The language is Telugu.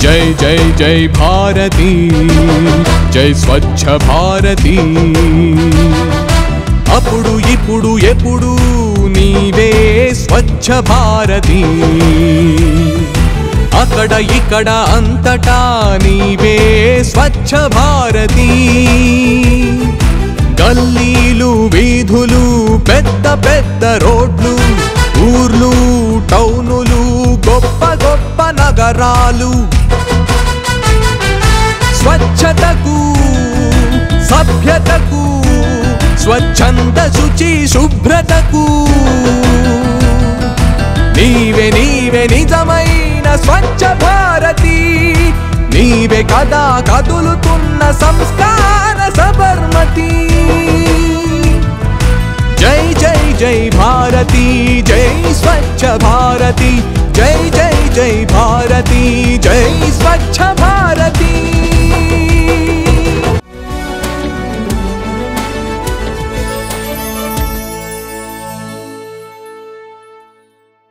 జై జై జై భారతి జై స్వచ్ఛ భారతి అప్పుడు ఇప్పుడు ఎప్పుడు నీవే స్వచ్ఛ భారతి అక్కడ ఇక్కడ అంతటా నీవే స్వచ్ఛ భారతి గల్లీలు వీధులు పెద్ద పెద్ద రోడ్లు ఊర్లు టౌనులు గొప్ప గొప్ప నగరాలు స్వచ్ఛతకు సభ్యతకు స్వచ్ఛంద శుచి శుభ్రతకు నీవే నీవే నిజమైన స్వచ్ఛ భారతి నీవే కదా కదులుతున్న సంస్కార సబర్మతి జై జై జై భారతి జై స్వచ్ఛ భారతి జై జై జై భారతి జై స్వచ్ఛ భారతి